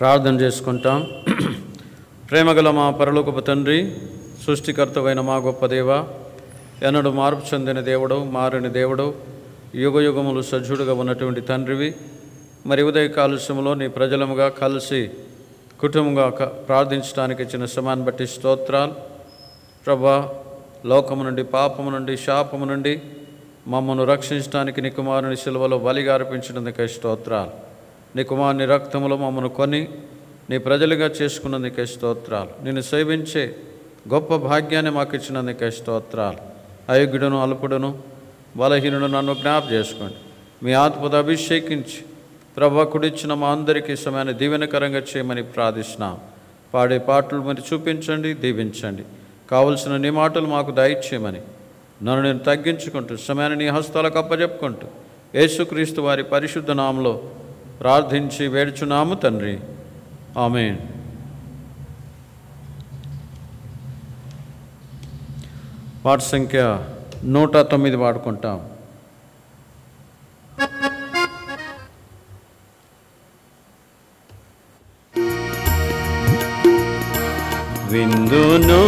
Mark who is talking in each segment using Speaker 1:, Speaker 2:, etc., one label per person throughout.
Speaker 1: ప్రార్థన చేసుకుంటాం ప్రేమగల మా పరలోకపు తండ్రి సృష్టికర్తవైన మా గొప్ప దేవ ఎన్నడు మార్పు చెందిన దేవుడు మారని దేవుడు యుగ యుగములు సజ్జుడుగా ఉన్నటువంటి తండ్రివి మరి ఉదయ కాలుష్యంలో నీ ప్రజలముగా కలిసి కుటుంబంగా క- ప్రార్థించడానికి ఇచ్చిన శ్రమాన్ని బట్టి స్తోత్రాలు ప్రభా లోకము నుండి పాపము నుండి శాపము నుండి మమ్మను రక్షించడానికి నీ కుమారుని శిలువలో బలిగా అర్పించినందుకే స్తోత్రాలు నీ కుమారుని రక్తములో మమ్మను కొని నీ ప్రజలుగా చేసుకున్నందుకే స్తోత్రాలు నిన్ను సేవించే గొప్ప భాగ్యాన్ని మాకు ఇచ్చినందుకే స్తోత్రాలు అయోగ్యుడును అల్పుడును బలహీనుడు నన్ను జ్ఞాప చేసుకోండి మీ ఆత్మతో అభిషేకించి ప్రభా కుడిచ్చిన మా అందరికీ సమయాన్ని దీవెనకరంగా చేయమని ప్రార్థిస్తున్నాం పాడే పాటలు మరి చూపించండి దీవించండి కావలసిన నీ మాటలు మాకు దయచేయమని నన్ను నేను తగ్గించుకుంటూ సమయాన్ని నీ హస్తాలకు అప్పచెప్పుకుంటూ యేసుక్రీస్తు వారి పరిశుద్ధ నామంలో ప్రార్థించి వేడుచున్నాము తండ్రి ఆమెన్ పాట సంఖ్య నూట తొమ్మిది వాడుకుంటాం విందును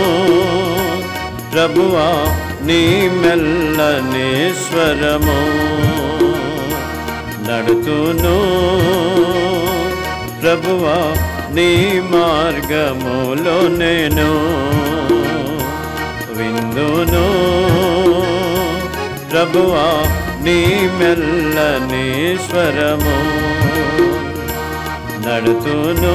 Speaker 1: ప్రభువా నీ మెల్లనే స్వరము నడుతును ప్రభువా నీ మార్గములో నేను విందును ప్రభువా నీ మెల్లని స్వరము నడుతును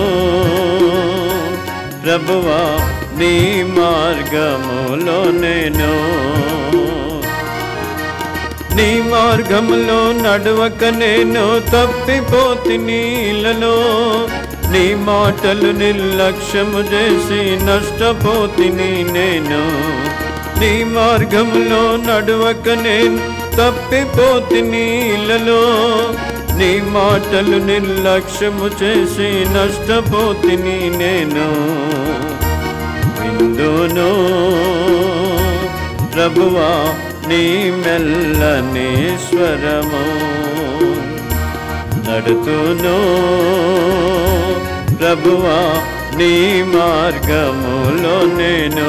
Speaker 1: ప్రభువా నీ మార్గములో నేను నీ మార్గములో నడవక నేను తప్పిపోతి నీళ్ళలో నీ మాటలు నిర్లక్ష్యము చేసి నష్టపోతిని నేను నీ మార్గములో నడవక నేను తప్పిపోతి నీళ్ళలో నీ మాటలు నిర్లక్ష్యము చేసి నష్టపోతిని నేను విందును ప్రభువా నీ మెల్లని స్వరము నడుతును ప్రభువా నీ మార్గములో నేను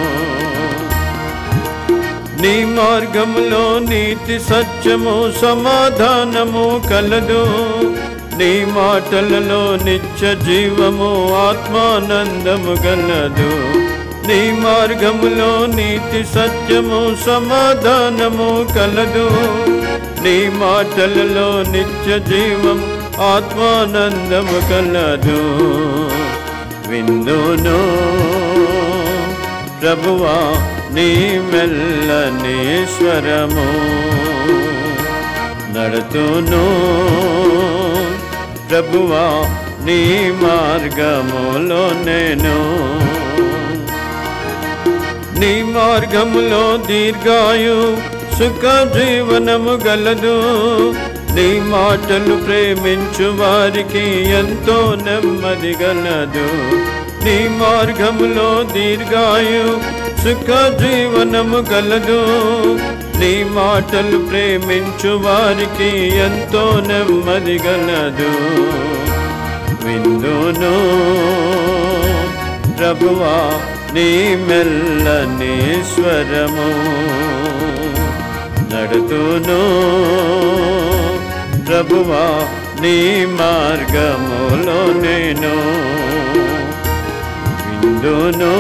Speaker 1: నీ మార్గములో నీతి సత్యము సమాధానము కలదు నీ మాటలలో నిత్య జీవము ఆత్మానందము గలదు నీ మార్గములో నీతి సత్యము సమాధానము కలదు నీ మాటలలో నిత్య జీవం ఆత్మానందము కలదు విందును ప్రభువా నీ మెల్లని స్వరము నడుతును ప్రభువా నీ మార్గములో నేను నీ మార్గములో దీర్ఘాయు సుఖ జీవనము గలదు నీ మాటలు ప్రేమించు వారికి ఎంతో నెమ్మది గలదు నీ మార్గములో దీర్ఘాయు సుఖ జీవనము గలదు నీ మాటలు ప్రేమించు వారికి ఎంతో నెమ్మది గలదు విందును ప్రభువా నీ మెల్లని స్వరము నడుతును ప్రభువా నీ మార్గములో నేను విందును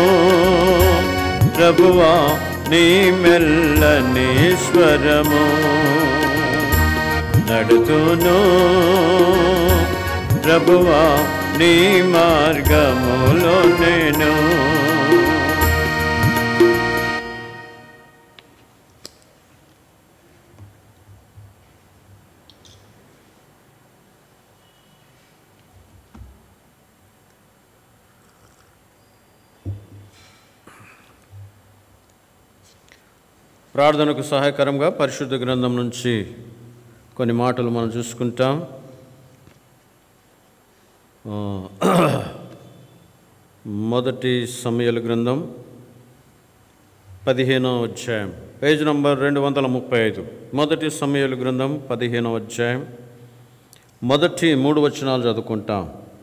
Speaker 1: ప్రభువా నీ మెల్లని స్వరము నడుతును ప్రభువా నీ మార్గములో నేను ప్రార్థనకు సహాయకరంగా పరిశుద్ధ గ్రంథం నుంచి కొన్ని మాటలు మనం చూసుకుంటాం ఆ, మొదటి సమయల గ్రంథం పదిహేనో అధ్యాయం పేజ్ నంబర్ రెండు వందల ముప్పై ఐదు మొదటి సమయలు గ్రంథం పదిహేనో అధ్యాయం మొదటి మూడు వచనాలు చదువుకుంటాం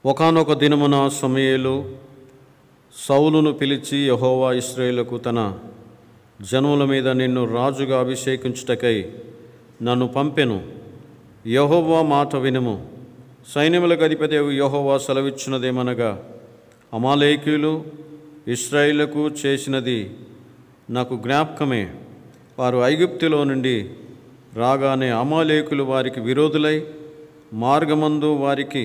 Speaker 1: ఒకానొక దినమున సమయలు సౌలును పిలిచి యహోవా ఇస్రాయేలుకు తన జనుల మీద నిన్ను రాజుగా అభిషేకించుటకై నన్ను పంపెను యహోవా మాట వినుము సైన్యములకు అధిపతి యహోవా సెలవిచ్చినదేమనగా అమాలేకీయులు ఇస్రాయిలకు చేసినది నాకు జ్ఞాపకమే వారు ఐగుప్తులో నుండి రాగానే అమాలేకులు వారికి విరోధులై మార్గమందు వారికి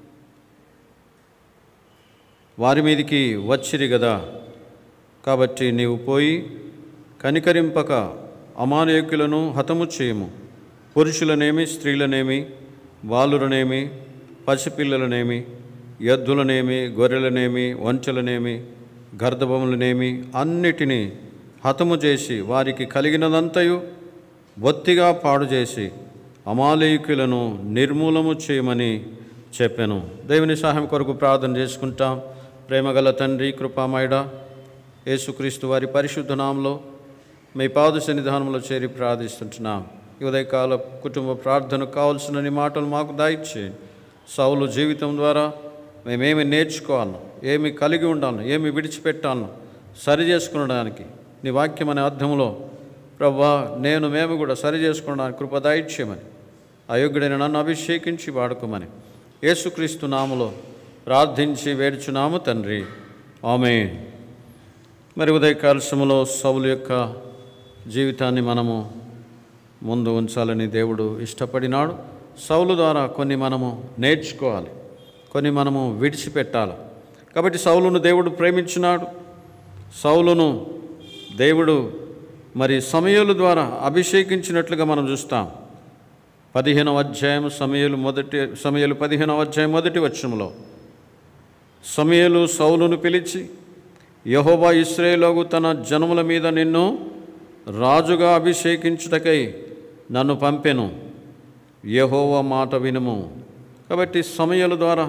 Speaker 1: వారి మీదికి వచ్చిరి కదా కాబట్టి నీవు పోయి కనికరింపక అమాలేకులను హతము చేయము పురుషులనేమి స్త్రీలనేమి బాలురనేమి పసిపిల్లలనేమి ఎద్దులనేమి గొర్రెలనేమి వంచలనేమి గర్ధబములనేమి అన్నిటినీ హతము చేసి వారికి కలిగినదంతయు బొత్తిగా పాడు చేసి అమాలేకులను నిర్మూలము చేయమని చెప్పాను దేవుని సహాయం కొరకు ప్రార్థన చేసుకుంటాం ప్రేమగల తండ్రి కృపామయుడ యేసుక్రీస్తు వారి పరిశుద్ధ నామంలో మీ పాద సన్నిధానంలో చేరి ప్రార్థిస్తుంటున్నాం ఈ ఉదయకాల కుటుంబ ప్రార్థనకు కావలసిన నీ మాటలు మాకు దాయిచ్చేయండి సౌలు జీవితం ద్వారా మేమేమి నేర్చుకోవాలను ఏమి కలిగి ఉండాలను ఏమి విడిచిపెట్టాలను సరి చేసుకునడానికి నీ వాక్యం అనే అర్థంలో ప్రభా నేను మేము కూడా సరి చేసుకోవడానికి కృప దాయిచ్యమని అయోగ్యుడైన నన్ను అభిషేకించి వాడుకోమని యేసుక్రీస్తు నామలో ప్రార్థించి వేడుచున్నాము తండ్రి ఆమె మరి ఉదయకాల సమయంలో సౌలు యొక్క జీవితాన్ని మనము ముందు ఉంచాలని దేవుడు ఇష్టపడినాడు సౌలు ద్వారా కొన్ని మనము నేర్చుకోవాలి కొన్ని మనము విడిచిపెట్టాలి కాబట్టి సౌలును దేవుడు ప్రేమించినాడు సౌలును దేవుడు మరి సమయలు ద్వారా అభిషేకించినట్లుగా మనం చూస్తాం పదిహేనవ అధ్యాయం సమయలు మొదటి సమయలు పదిహేనవ అధ్యాయం మొదటి వచనంలో సమయలు సౌలును పిలిచి యహోవా ఇస్రాయేలోగు తన జనముల మీద నిన్ను రాజుగా అభిషేకించుటకై నన్ను పంపెను యహోవా మాట వినుము కాబట్టి సమయల ద్వారా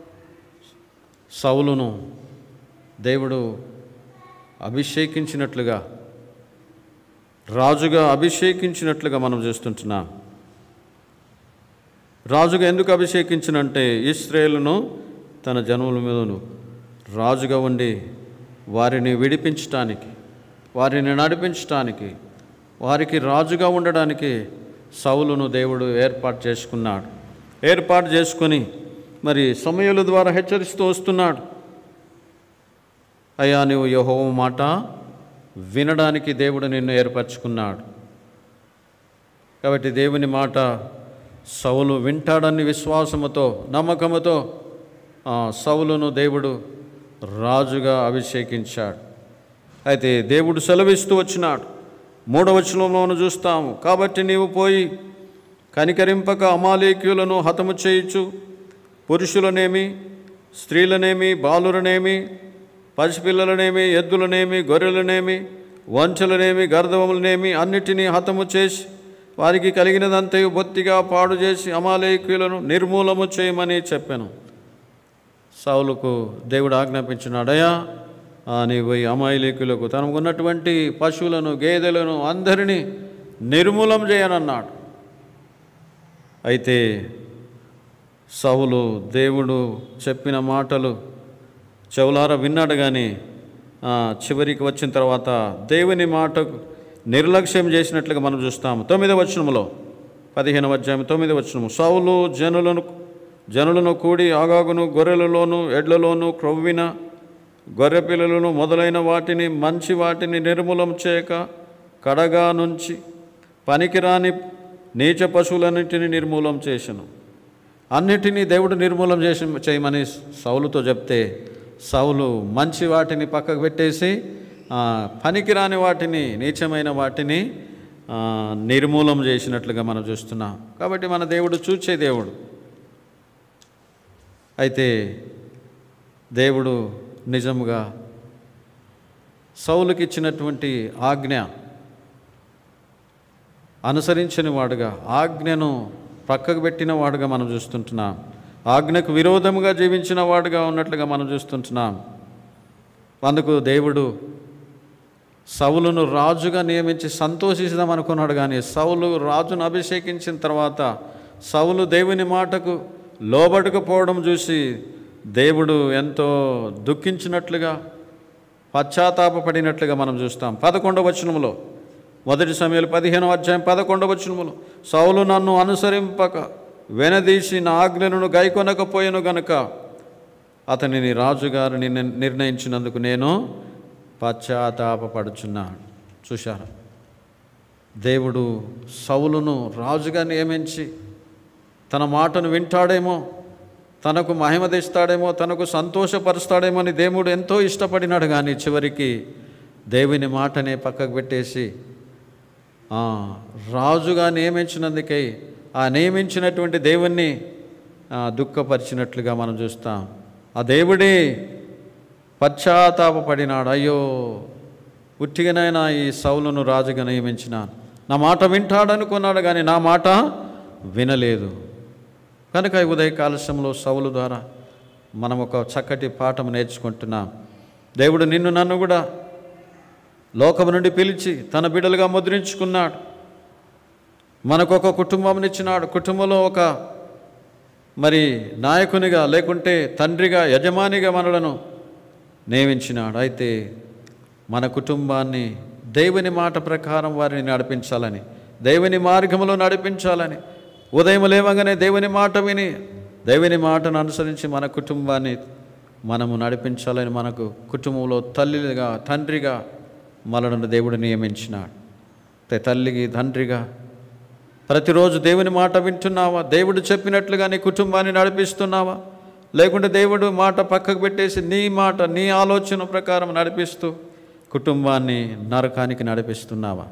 Speaker 1: సౌలును దేవుడు అభిషేకించినట్లుగా రాజుగా అభిషేకించినట్లుగా మనం చూస్తుంటున్నాం రాజుగా ఎందుకు అభిషేకించినంటే ఇస్రాయేలును తన జనముల మీదను రాజుగా ఉండి వారిని విడిపించటానికి వారిని నడిపించటానికి వారికి రాజుగా ఉండడానికి సౌలును దేవుడు ఏర్పాటు చేసుకున్నాడు ఏర్పాటు చేసుకొని మరి సమయాల ద్వారా హెచ్చరిస్తూ వస్తున్నాడు అయ్యా నువ్వు యహోవ మాట వినడానికి దేవుడు నిన్ను ఏర్పరచుకున్నాడు కాబట్టి దేవుని మాట సౌలు వింటాడని విశ్వాసముతో నమ్మకముతో ఆ సౌలును దేవుడు రాజుగా అభిషేకించాడు అయితే దేవుడు సెలవిస్తూ వచ్చినాడు మూడవ వచనంలోను చూస్తాము కాబట్టి నీవు పోయి కనికరింపక అమాలేక్యులను హతము చేయుచు పురుషులనేమి స్త్రీలనేమి బాలురనేమి పసిపిల్లలనేమి ఎద్దులనేమి గొర్రెలనేమి వంచలనేమి గర్ధవములనేమి అన్నిటినీ హతము చేసి వారికి కలిగినదంతయు బొత్తిగా పాడు చేసి అమాలేకులను నిర్మూలము చేయమని చెప్పాను సౌలుకు దేవుడు ఆజ్ఞాపించినాడయా ఆ, నీవు ఈ అమాయలేకులకు తనకు ఉన్నటువంటి పశువులను గేదెలను అందరినీ నిర్మూలం చేయనన్నాడు అయితే సౌలు దేవుడు చెప్పిన మాటలు చెవులార విన్నాడు కానీ ఆ, చివరికి వచ్చిన తర్వాత దేవుని మాటకు నిర్లక్ష్యం చేసినట్లుగా మనం చూస్తాము తొమ్మిదవ వచనములో పదిహేను అధ్యాయం తొమ్మిది వచనము సౌలు జనులను జనులను కూడి ఆగాగును గొర్రెలలోను ఎడ్లలోను క్రొవ్విన గొర్రె పిల్లలను మొదలైన వాటిని మంచి వాటిని నిర్మూలం చేయక కడగా నుంచి పనికిరాని నీచ పశువులన్నింటినీ నిర్మూలం చేసెను అన్నిటినీ దేవుడు నిర్మూలం చేసి చేయమని సౌలుతో చెప్తే సౌలు మంచి వాటిని పక్కకు పెట్టేసి ఆ, పనికిరాని వాటిని నీచమైన వాటిని ఆ, నిర్మూలం చేసినట్లుగా మనం చూస్తున్నాం కాబట్టి మన దేవుడు చూచే దేవుడు అయితే దేవుడు నిజముగా సౌలుకి ఇచ్చినటువంటి ఆజ్ఞ అనుసరించని వాడుగా ఆజ్ఞను పక్కకు పెట్టిన వాడుగా మనం చూస్తుంటున్నాం ఆజ్ఞకు విరోధముగా జీవించిన వాడుగా ఉన్నట్లుగా మనం చూస్తుంటున్నాం అందుకు దేవుడు సౌలును రాజుగా నియమించి సంతోషిద్దాం అనుకున్నాడు కానీ సౌలు రాజును అభిషేకించిన తర్వాత సౌలు దేవుని మాటకు లోబడకపోవడం చూసి దేవుడు ఎంతో దుఃఖించినట్లుగా పశ్చాత్తాపపడినట్లుగా మనం చూస్తాం పదకొండవ వచనములో మొదటి సమయంలో పదిహేనవ అధ్యాయం పదకొండవ వచనములో సౌలు నన్ను అనుసరింపక వెనదీసి నా ఆజ్ఞలను గైకొనకపోయాను గనుక అతనిని రాజుగారు నిన్న- నిర్ణయించినందుకు నేను పశ్చాత్తాపపడుచున్నాను చూశారా దేవుడు సౌలును రాజుగా నియమించి తన మాటను వింటాడేమో తనకు మహిమ తెస్తాడేమో తనకు సంతోషపరుస్తాడేమో అని దేవుడు ఎంతో ఇష్టపడినాడు కానీ చివరికి దేవుని మాటనే పక్కకు పెట్టేసి ఆ, రాజుగా నియమించినందుకై ఆ నియమించినటువంటి దేవుణ్ణి ఆ, దుఃఖపరిచినట్లుగా మనం చూస్తాం ఆ దేవుడే పశ్చాత్తాపపడినాడు అయ్యో ఉట్టిగానైనా ఈ సౌలును రాజుగా నియమించినాను నా మాట వింటాడనుకున్నాడు కానీ నా మాట వినలేదు కనుక ఈ ఉదయ కాలశంలో సౌలు ద్వారా మనం ఒక చక్కటి పాఠం నేర్చుకుంటున్నాం దేవుడు నిన్ను నన్ను కూడా లోకము నుండి పిలిచి తన బిడ్డలుగా ముద్రించుకున్నాడు మనకు ఒక కుటుంబం ఇచ్చినాడు కుటుంబంలో ఒక మరి నాయకునిగా లేకుంటే తండ్రిగా యజమానిగా మనలను నియమించినాడు అయితే మన కుటుంబాన్ని దేవుని మాట ప్రకారం వారిని నడిపించాలని దేవుని మార్గంలో నడిపించాలని ఉదయం లేవగానే దేవుని మాట విని దేవుని మాటను అనుసరించి మన కుటుంబాన్ని మనము నడిపించాలని మనకు కుటుంబంలో తల్లిగా తండ్రిగా మనలను దేవుడు నియమించినాడు అయితే తల్లికి తండ్రిగా ప్రతిరోజు దేవుని మాట వింటున్నావా దేవుడు చెప్పినట్లుగా నీ కుటుంబాన్ని నడిపిస్తున్నావా లేకుంటే దేవుడు మాట పక్కకు పెట్టేసి నీ మాట నీ ఆలోచన ప్రకారం నడిపిస్తూ కుటుంబాన్ని నరకానికి నడిపిస్తున్నావా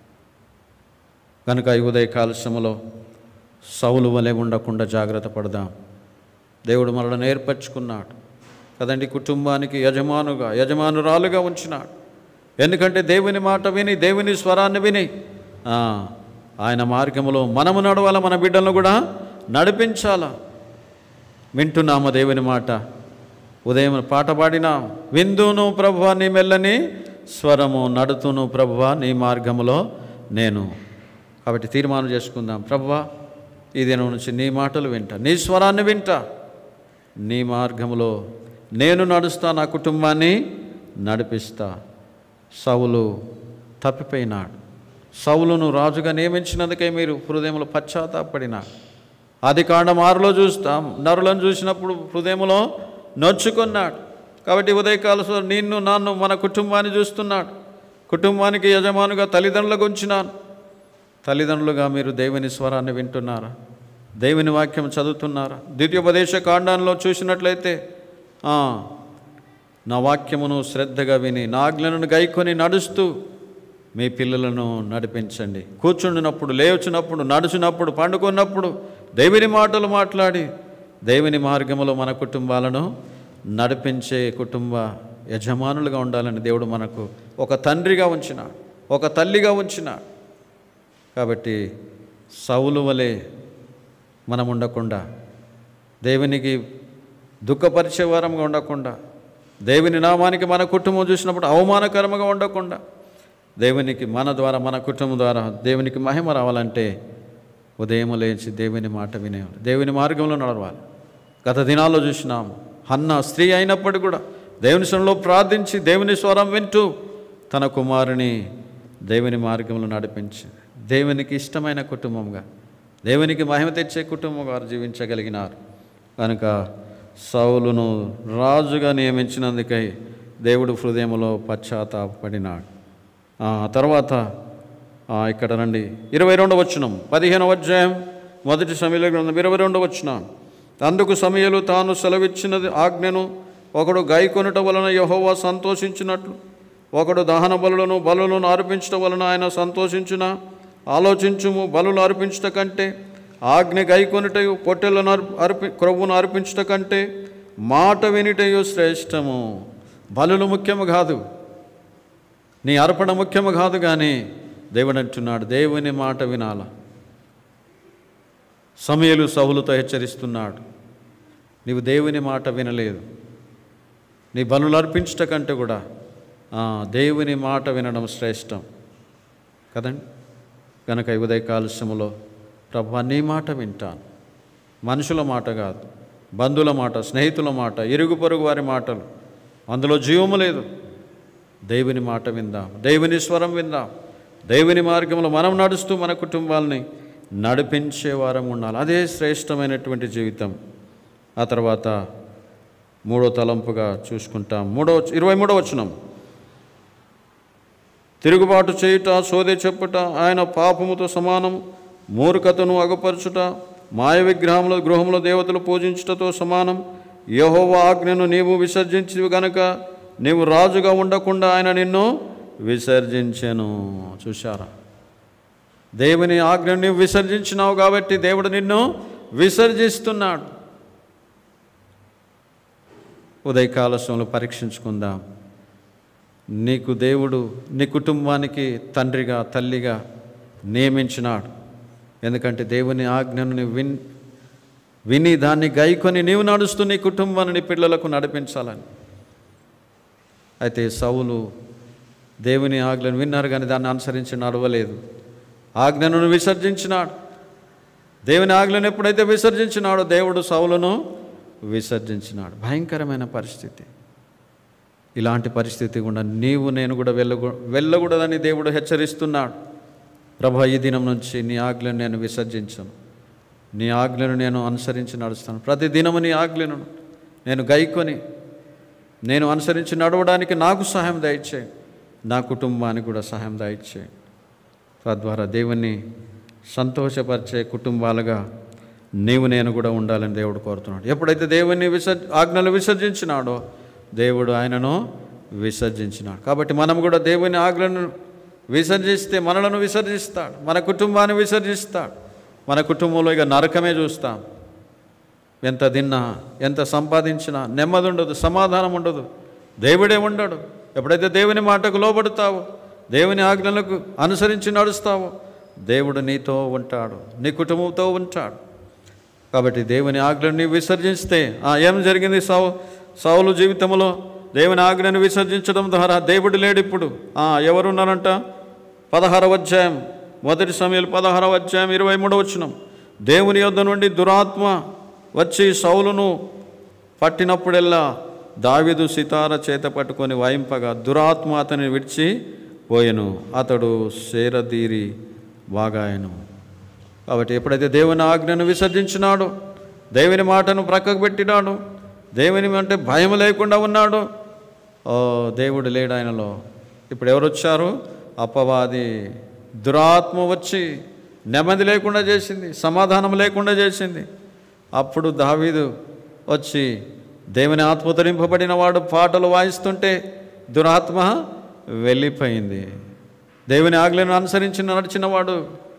Speaker 1: కనుక ఈ ఉదయ కాలశ్రమలో సౌలు వలె ఉండకుండా జాగ్రత్త పడదాం దేవుడు మనల్ని ఏర్పరచుకున్నాడు కదండి కుటుంబానికి యజమానుగా యజమానురాలుగా ఉంచినాడు ఎందుకంటే దేవుని మాట విని దేవుని స్వరాన్ని విని ఆ, ఆయన మార్గంలో మనము నడవాల మన బిడ్డలను కూడా నడిపించాలా వింటున్నాము దేవుని మాట ఉదయం పాట పాడినా విందును ప్రభువా నీ మెల్లని స్వరము నడుతును ప్రభువా నీ మార్గములో నేను కాబట్టి తీర్మానం చేసుకుందాం ప్రభువా ఈ దినం నుంచి నీ మాటలు వింటా నీ స్వరాన్ని వింటా నీ మార్గములో నేను నడుస్తా నా కుటుంబాన్ని నడిపిస్తా సౌలు తప్పిపోయినాడు సౌలును రాజుగా నియమించినందుకే మీరు హృదయంలో పశ్చాత్తాపడినాడు ఆది కాండం ఆరులో చూస్తాం నరులను చూసినప్పుడు హృదయంలో నొచ్చుకున్నాడు కాబట్టి ఉదయకాల నిన్ను నన్ను మన కుటుంబాన్ని చూస్తున్నాడు కుటుంబానికి యజమానుగా తల్లిదండ్రులకు ఉంచినాను తల్లిదండ్రులుగా మీరు దేవుని స్వరాన్ని వింటున్నారా దేవుని వాక్యం చదువుతున్నారా ద్వితీయోపదేశ కాండంలో చూసినట్లయితే ఆ, నా వాక్యమును శ్రద్ధగా విని నా ఆజ్ఞలను గైకొని నడుస్తూ మీ పిల్లలను నడిపించండి కూర్చుండినప్పుడు లేచినప్పుడు నడుచునప్పుడు పండుకున్నప్పుడు దేవుని మాటలు మాట్లాడి దేవుని మార్గములో మన కుటుంబాలను నడిపించే కుటుంబ యజమానులుగా ఉండాలని దేవుడు మనకు ఒక తండ్రిగా ఉంచినాడు ఒక తల్లిగా ఉంచినాడు కాబట్టి సౌలు వలె మనం ఉండకుండా దేవునికి దుఃఖపరిచే వారంగా ఉండకుండా దేవుని నామానికి మన కుటుంబం చూసినప్పుడు అవమానకరంగా ఉండకుండా దేవునికి మన ద్వారా మన కుటుంబం ద్వారా దేవునికి మహిమ రావాలంటే ఉదయం లేచి దేవుని మాట వినేవాళ్ళు దేవుని మార్గంలో నడవాలి గత దినాల్లో చూసినాం హన్న స్త్రీ అయినప్పటికీ కూడా దేవుని స్వరంలో ప్రార్థించి దేవుని స్వరం వింటూ తన కుమారుని దేవుని మార్గంలో నడిపించి దేవునికి ఇష్టమైన కుటుంబంగా దేవునికి మహిమ తెచ్చే కుటుంబం వారు జీవించగలిగినారు కనుక సౌలును రాజుగా నియమించినందుకై దేవుడు హృదయంలో పశ్చాత్తాపడినాడు ఆ తర్వాత ఆ, ఇక్కడ రండి ఇరవై రెండవ వచ్చినం పదిహేనవ అధ్యాయం మొదటి సమయంలో గ్రంథం ఇరవై రెండవ వచ్చినాం అందుకు సమయలు తాను సెలవిచ్చినది ఆజ్ఞను ఒకడు గాయకొనుట వలన యహోవా సంతోషించినట్లు ఒకడు దహన బలులను బలులను అర్పించటం వలన ఆయన సంతోషించిన ఆలోచించుము బలులు అర్పించట కంటే ఆజ్ఞ గైకొనుటయు పొట్టెలను అర్ప- అర్పి క్రొవ్వును అర్పించట కంటే మాట వినుటయు శ్రేష్టము బలులు ముఖ్యము కాదు నీ అర్పణ ముఖ్యము కాదు కానీ దేవుడు అంటున్నాడు దేవుని మాట వినాల సమయలు సవులతో హెచ్చరిస్తున్నాడు నీవు దేవుని మాట వినలేదు నీ బలులు అర్పించట కంటే కూడా ఆ, దేవుని మాట వినడం శ్రేష్టం కదండి కనుక ఈ ఉదయ కాలుష్యములో ప్రభు నీ మాట వింటాను మనుషుల మాట కాదు బంధువుల మాట స్నేహితుల మాట ఇరుగు పొరుగు వారి మాటలు అందులో జీవము లేదు దేవుని మాట విందాం దేవుని స్వరం విందాం దేవుని మార్గంలో మనం నడుస్తూ మన కుటుంబాలని నడిపించే వారం ఉండాలి అదే శ్రేష్టమైనటువంటి జీవితం ఆ తర్వాత మూడో తలంపుగా చూసుకుంటాం మూడో ఇరవై మూడో వచనం తిరుగుబాటు చేయుట సోదే చెప్పుట ఆయన పాపముతో సమానం మూర్ఖతను అగపరచుట మాయ విగ్రహంలో గృహంలో దేవతలు పూజించుటతో సమానం యహోవ ఆజ్ఞను నీవు విసర్జించి గనక నీవు రాజుగా ఉండకుండా ఆయన నిన్ను విసర్జించెను చూశారా దేవుని ఆజ్ఞను నీవు విసర్జించినావు కాబట్టి దేవుడు నిన్ను విసర్జిస్తున్నాడు ఉదయకాల సమయంలో పరీక్షించుకుందాం నీకు దేవుడు నీ కుటుంబానికి తండ్రిగా తల్లిగా నియమించినాడు ఎందుకంటే దేవుని ఆజ్ఞను నీవు విన్ విని దాన్ని గైకొని నీవు నడుస్తూ నీ కుటుంబాన్ని నీ పిల్లలకు నడిపించాలని అయితే సౌలు దేవుని ఆజ్ఞను విన్నారు కానీ దాన్ని అనుసరించి నడవలేదు ఆజ్ఞను విసర్జించినాడు దేవుని ఆజ్ఞను ఎప్పుడైతే విసర్జించినాడో దేవుడు సౌలను విసర్జించినాడు భయంకరమైన పరిస్థితి ఇలాంటి పరిస్థితి కూడా నీవు నేను కూడా వెళ్ళకూ వెళ్ళకూడదని దేవుడు హెచ్చరిస్తున్నాడు ప్రభా ఈ దినం నుంచి నీ ఆజ్ఞను నేను విసర్జించను నీ ఆజ్ఞను నేను అనుసరించి నడుస్తాను ప్రతి దినము నీ ఆజ్ఞను నేను గైకొని నేను అనుసరించి నడవడానికి నాకు సహాయం దయచేయి నా కుటుంబానికి కూడా సహాయం దయచేయి తద్వారా దేవుణ్ణి సంతోషపరిచే కుటుంబాలుగా నీవు నేను కూడా ఉండాలని దేవుడు కోరుతున్నాడు ఎప్పుడైతే దేవుని విసర్జ ఆజ్ఞలు విసర్జించినాడో దేవుడు ఆయనను విసర్జించినాడు కాబట్టి మనం కూడా దేవుని ఆజ్ఞలను విసర్జిస్తే మనలను విసర్జిస్తాడు మన కుటుంబాన్ని విసర్జిస్తాడు మన కుటుంబంలో ఇక నరకమే చూస్తాం ఎంత తిన్నా ఎంత సంపాదించినా నెమ్మది ఉండదు సమాధానం ఉండదు దేవుడే ఉండడు ఎప్పుడైతే దేవుని మాటకు లోబడతావో దేవుని ఆజ్ఞలకు అనుసరించి నడుస్తావో దేవుడు నీతో ఉంటాడు నీ కుటుంబంతో ఉంటాడు కాబట్టి దేవుని ఆజ్ఞని విసర్జిస్తే ఆ, ఏం జరిగింది సౌ సౌలు జీవితంలో దేవుని ఆజ్ఞను విసర్జించడం ద్వారా దేవుడు లేడు ఇప్పుడు ఆ, ఎవరున్నారంట పదహారవ అధ్యాయం మొదటి సమయంలో పదహారవ అధ్యాయం ఇరవై మూడవ వచ్చినం దేవుని యొద్ద నుండి దురాత్మ వచ్చి సౌలును పట్టినప్పుడెల్లా దావిదు సితార చేత పట్టుకొని వాయింపగా దురాత్మ అతని విడిచి పోయెను అతడు శేరదీరి బాగాయను కాబట్టి ఎప్పుడైతే దేవుని ఆజ్ఞను విసర్జించినాడో దేవుని మాటను ప్రక్కకు పెట్టినాడు దేవుని అంటే భయం లేకుండా ఉన్నాడు ఓ దేవుడు లేడు ఆయనలో ఇప్పుడు ఎవరు వచ్చారు అపవాది దురాత్మ వచ్చి నెమ్మది లేకుండా చేసింది సమాధానం లేకుండా చేసింది అప్పుడు దావీదు వచ్చి దేవుని ఆత్మతరింపబడిన వాడు పాటలు వాయిస్తుంటే దురాత్మ వెళ్ళిపోయింది దేవుని ఆజ్ఞలను అనుసరించి నడిచినవాడు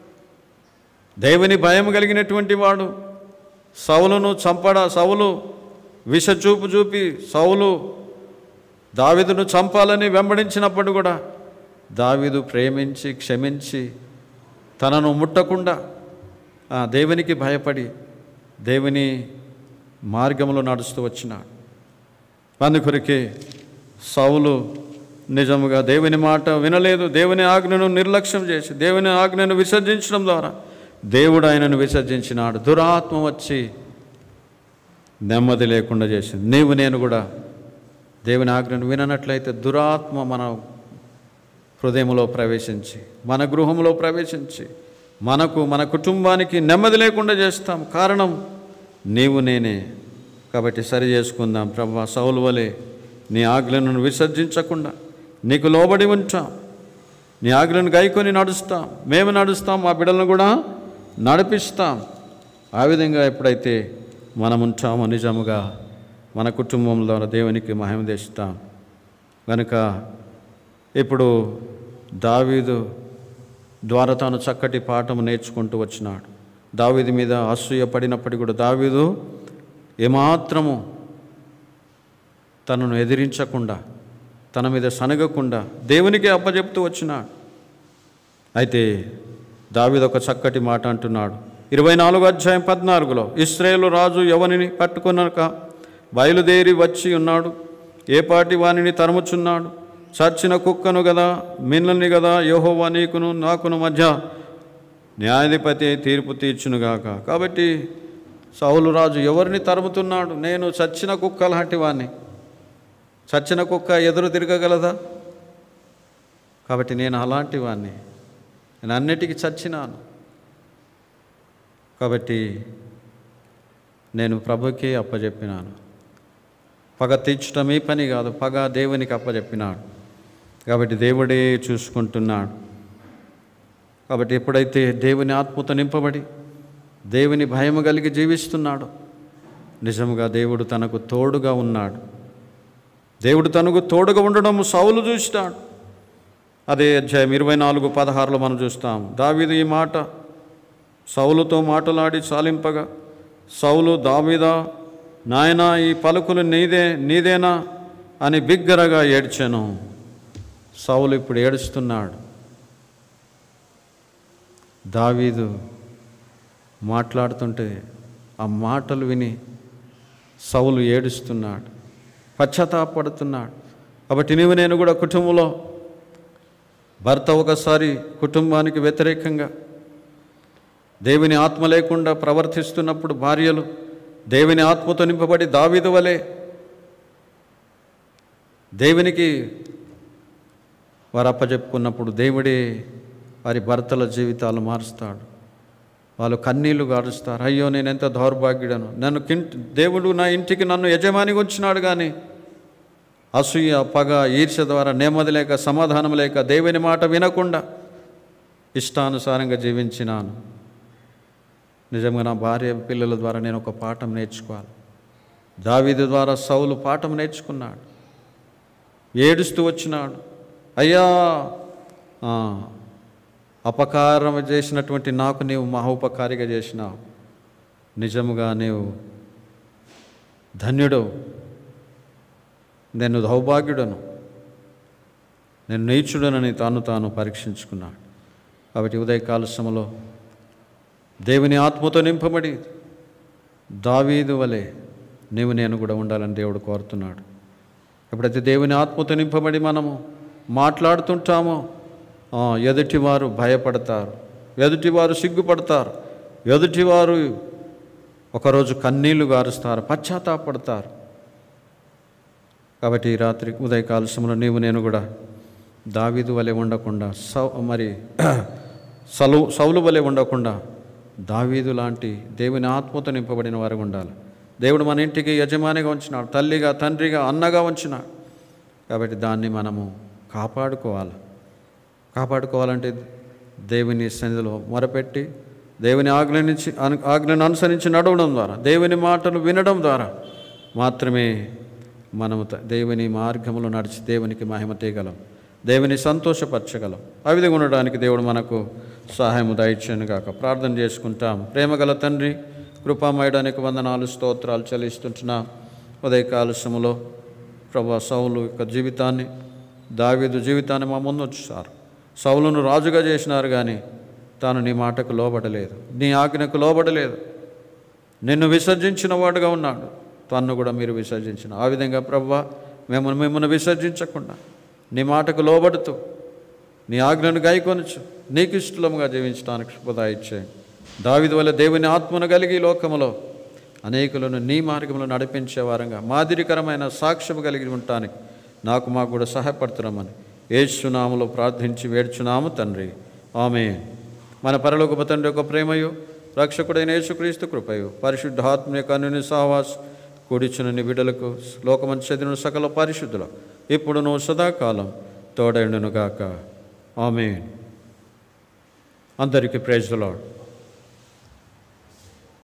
Speaker 1: దేవుని భయం కలిగినటువంటి వాడు సౌలును చంపడ సౌలు విషచూపు చూపి సౌలు దావిదును చంపాలని వెంబడించినప్పుడు కూడా దావీదు ప్రేమించి క్షమించి తనను ముట్టకుండా ఆ దేవునికి భయపడి దేవుని మార్గంలో నడుస్తూ వచ్చినాడు అందుకొరకే సౌలు నిజముగా దేవుని మాట వినలేదు దేవుని ఆజ్ఞను నిర్లక్ష్యం చేసి దేవుని ఆజ్ఞను విసర్జించడం ద్వారా దేవుడు ఆయనను విసర్జించినాడు దురాత్మ వచ్చి నెమ్మది లేకుండా చేసింది నీవు నేను కూడా దేవుని ఆజ్ఞను విననట్లయితే దురాత్మ మన హృదయంలో ప్రవేశించి మన గృహంలో ప్రవేశించి మనకు మన కుటుంబానికి నెమ్మది లేకుండా చేస్తాం కారణం నీవు నేనే కాబట్టి సరి చేసుకుందాం ప్రభా సౌలు వలె నీ ఆజ్ఞలను విసర్జించకుండా నీకు లోబడి ఉంటాం నీ ఆజ్ఞలను గైకొని నడుస్తాం మేము నడుస్తాం మా బిడ్డలను కూడా నడిపిస్తాం ఆ విధంగా ఎప్పుడైతే మనం ఉంటామో నిజముగా మన కుటుంబంలో దేవునికి మహిమ తెస్తాం కనుక ఇప్పుడు దావీదు ద్వారా తాను చక్కటి పాఠం నేర్చుకుంటూ వచ్చినాడు దావీదు మీద అసూయ పడినప్పటికీ కూడా దావీదు ఏమాత్రము తనను ఎదిరించకుండా తన మీద సనగకుండా దేవునికి అప్పచెప్తూ వచ్చినాడు అయితే దావీదు ఒక చక్కటి మాట అంటున్నాడు ఇరవై నాలుగు అధ్యాయం పద్నాలుగులో ఇస్రాయేలు రాజు ఎవరిని పట్టుకున్నాక బయలుదేరి వచ్చి ఉన్నాడు ఏ పాటి వానిని తరుముచున్నాడు చచ్చిన కుక్కను గదా మిన్నల్ని గదా యెహోవా నీకును నాకును మధ్య న్యాయాధిపతి అయి తీర్పు తీర్చునుగాక కాబట్టి సౌలు రాజు ఎవరిని తరుముతున్నాడు నేను చచ్చిన కుక్క లాంటి వాణ్ణి చచ్చిన కుక్క ఎదురు తిరగగలదా కాబట్టి నేను అలాంటి వాణ్ణి నేను అన్నిటికీ చచ్చినాను కాబట్టి నేను ప్రభుకే అప్పచెప్పినాను పగ తీర్చడం ఈ పని కాదు పగ దేవునికి అప్పచెప్పినాడు కాబట్టి దేవుడే చూసుకుంటున్నాడు కాబట్టి ఎప్పుడైతే దేవుని ఆత్మతో నింపబడి దేవుని భయము కలిగి జీవిస్తున్నాడో నిజముగా దేవుడు తనకు తోడుగా ఉన్నాడు దేవుడు తనకు తోడుగా ఉండడం సౌలు చూస్తాడు అదే అధ్యాయం ఇరవై నాలుగు పదహారులో మనం చూస్తాం దావీదు ఈ మాట సౌలుతో మాటలాడి చాలింపగా సౌలు దావీదా నాయనా ఈ పలుకులు నీదే నీదేనా అని బిగ్గరగా ఏడ్చాను సౌలు ఇప్పుడు ఏడుస్తున్నాడు దావీదు మాట్లాడుతుంటే ఆ మాటలు విని సౌలు ఏడుస్తున్నాడు పశ్చాత్తాపడుతున్నాడు కాబట్టి నీవు నేను కూడా కుటుంబంలో భర్త ఒకసారి కుటుంబానికి వ్యతిరేకంగా దేవుని ఆత్మ లేకుండా ప్రవర్తిస్తున్నప్పుడు భార్యలు దేవుని ఆత్మతో నింపబడి దావీదు వలె దేవునికి వారు అప్పచెప్పుకున్నప్పుడు దేవుడే వారి భర్తల జీవితాలు మారుస్తాడు వాళ్ళు కన్నీళ్లు గారుస్తారు అయ్యో నేను ఎంత దౌర్భాగ్యుడను నన్ను కింట్ దేవుడు నా ఇంటికి నన్ను యజమానికి వచ్చినాడు కానీ అసూయ పగ ఈర్ష్య ద్వారా నెమ్మది లేక సమాధానం లేక దేవుని మాట వినకుండా ఇష్టానుసారంగా జీవించినాను నిజంగా నా భార్య పిల్లల ద్వారా నేను ఒక పాఠం నేర్చుకోవాలి దావీదు ద్వారా సౌలు పాఠం నేర్చుకున్నాడు ఏడుస్తూ వచ్చినాడు అయ్యా ఆ, అపకారం చేసినటువంటి నాకు నీవు మహోపకారిగా చేసినావు నిజముగా నీవు ధన్యుడు నేను దౌర్భాగ్యుడను నేను నీచుడనని తాను తాను పరీక్షించుకున్నాడు కాబట్టి ఉదయకాల సమలో దేవుని ఆత్మతో నింపబడి దావీదు వలె నీవు నేను కూడా ఉండాలని దేవుడు కోరుతున్నాడు ఎప్పుడైతే దేవుని ఆత్మతో నింపబడి మనము మాట్లాడుతుంటామో ఆ, ఎదుటివారు భయపడతారు ఎదుటివారు సిగ్గుపడతారు ఎదుటివారు ఒకరోజు కన్నీళ్లు గారుస్తారు పశ్చాత్తాపడతారు కాబట్టి ఈ రాత్రి ఉదయకాల సమయంలో నీవు నేను కూడా దావీదు వలె ఉండకుండా సౌ మరి సలు సౌలు వలె ఉండకుండా దావీదు లాంటి దేవుని ఆత్మతో నింపబడిన వారు ఉండాలి దేవుడు మన ఇంటికి యజమానిగా ఉంచినాడు తల్లిగా తండ్రిగా అన్నగా ఉంచినాడు కాబట్టి దాన్ని మనము కాపాడుకోవాలి కాపాడుకోవాలంటే దేవుని సన్నిధిలో మొరపెట్టి దేవుని ఆజ్ఞ నుంచి అను- ఆజ్ఞను అనుసరించి నడవడం ద్వారా దేవుని మాటలు వినడం ద్వారా మాత్రమే మనము త- దేవుని మార్గంలో నడిచి దేవునికి మహిమ తీయగలం దేవుని సంతోషపరచగలం ఆ విధంగా ఉండడానికి దేవుడు మనకు సహాయం దయచేయను గాక ప్రార్థన చేసుకుంటాం ప్రేమగల తండ్రి కృపామయడానికి వందనాలు స్తోత్రాలు చెల్లిస్తుంటున్నాం ఉదయకాల సమయంలో ప్రభా సౌలు యొక్క జీవితాన్ని దావీదు జీవితాన్ని మా ముందు ఉంచుతారు సౌలును రాజుగా చేసినారు కానీ తాను నీ మాటకు లోబడలేదు నీ ఆజ్ఞకు లోబడలేదు నిన్ను విసర్జించిన వాడుగా ఉన్నాడు తన్ను కూడా మీరు విసర్జించిన ఆ విధంగా ప్రవ్వా మేము మిమ్మల్ని విసర్జించకుండా నీ మాటకు లోబడుతూ నీ ఆజ్ఞను గాయకొనచ్చు నీకు ఇష్టముగా జీవించడానికి శుభదా ఇచ్చేయండి దావిది వల్ల దేవుని ఆత్మను కలిగి ఈ లోకములో అనేకులను నీ మార్గంలో నడిపించే వారంగా మాదిరికరమైన సాక్ష్యం కలిగి ఉండటానికి నాకు మాకు కూడా సహాయపడుతున్నామని ఏసునామలో ప్రార్థించి వేడ్చున్నాము తండ్రి ఆమె మన పరలోకపు తండ్రి యొక్క ప్రేమయు రక్షకుడైన యేసుక్రీస్తు కృపయు పరిశుద్ధాత్మ యొక్క అన్యుని సహవాస్ కూడిచునని బిడలకు లోకమంచి చదివిన సకల పరిశుద్ధులు ఇప్పుడును సదాకాలం తోడైండును గాక ఆమె అందరికీ ప్రైజ్ లాడ్